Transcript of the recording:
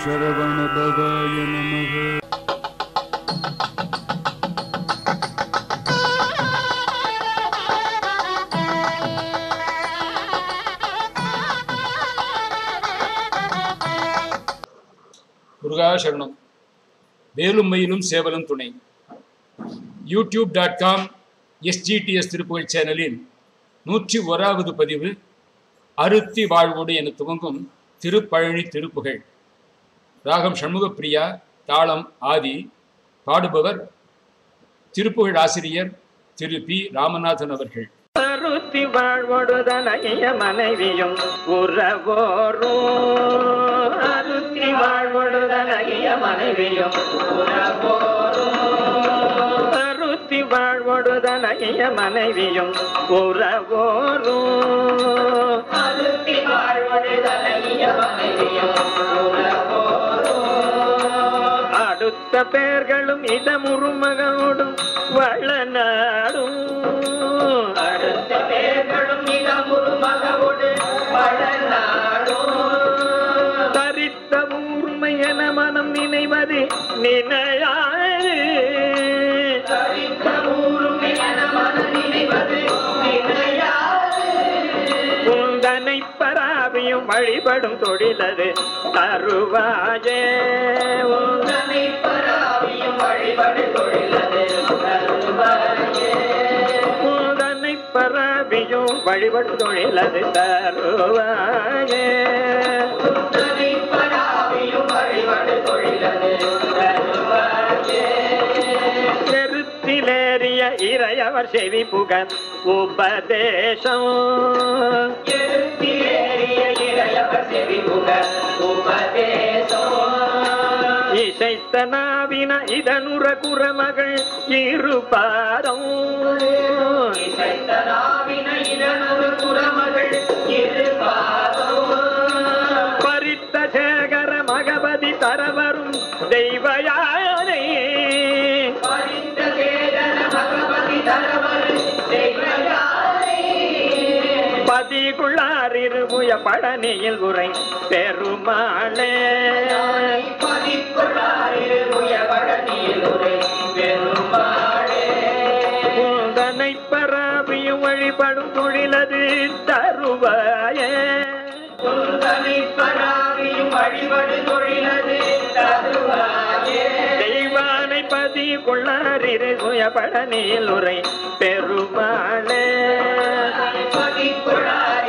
சரவணபவாய நமக முருகா சரணம் வேலும் மயிலும் சேவலும் துணை YouTube dot com SGDS Thiruppugazh சேனலின் நூற்றி ஓராவது பதிவு அருத்தி வாழ்வோடு என துவங்கும் திருப்பழனி திருப்புகழ் ராகம் சண்முகப்பிரியா தாளம் ஆதி பாடுபவர் திருப்புகழ் ஆசிரியர் திரு பி ராமநாதன் அவர்கள் அருத்தி வாழ்வொடுதனைய மனைவியும் உறவோரும் அருத்தி வாழ்வொடுதனைய மனைவியும் உறவோரும் அருத்தி வாழ்வொடுதனைய மனைவியும் உறவோரும் அருத்தி வாழ்வொடுதனைய மனைவியும் அடுத்த பேர்களும் இடமுருமகனோடும் வளநாடும் அடுத்த பேர்களும் இடமுருமகனோடு வளநாடும் தரித்த ஊர்மை என மனம் நினைவது நினையாது தரித்த ஊர்மை என மனம் நினைவது நினையாது உந்தனை பராவியும் வழிபடும் தொழிலது தருவாயே உந்தனை பராவியும் வழிபடும் தொழிலது தருவாயே உந்தனை பராவியும் வழிபடும் தொழிலது தருவாயே உந்தனை பராவியும் வழிபடும் தொழிலது நெருத்திலேறிய இறையவர் செவி புகழ் உபதேசம் நெருத்திலேறிய இறையவர் செவி புகழ் உபதேசம் இசைத்த நாவின இதனுற குரமகள் இருபாரம் இசைத்த நாவின இதனுற குரமகள் இருபாரம் பரித்த சேகர மகபதி தரவரும் தெய்வயானை பரித்த சேகர மகபதி தரவரும் தெய்வயானை பதிகுள்ளாரிருமுய பழனியில் உரை பெருமாளே பதிக்குள்ளாரிருமுய பழனியில் உரை பெருமாளே உந்தனை பராபியும் வழிபடும் தொழிலது தருவாயே உந்தனை பராபியும் வழிபடு தொழிலது தருவாயே தெய்வானை பதி கொள்ளாரிரு சுயபடனில் உரை பெருமாளே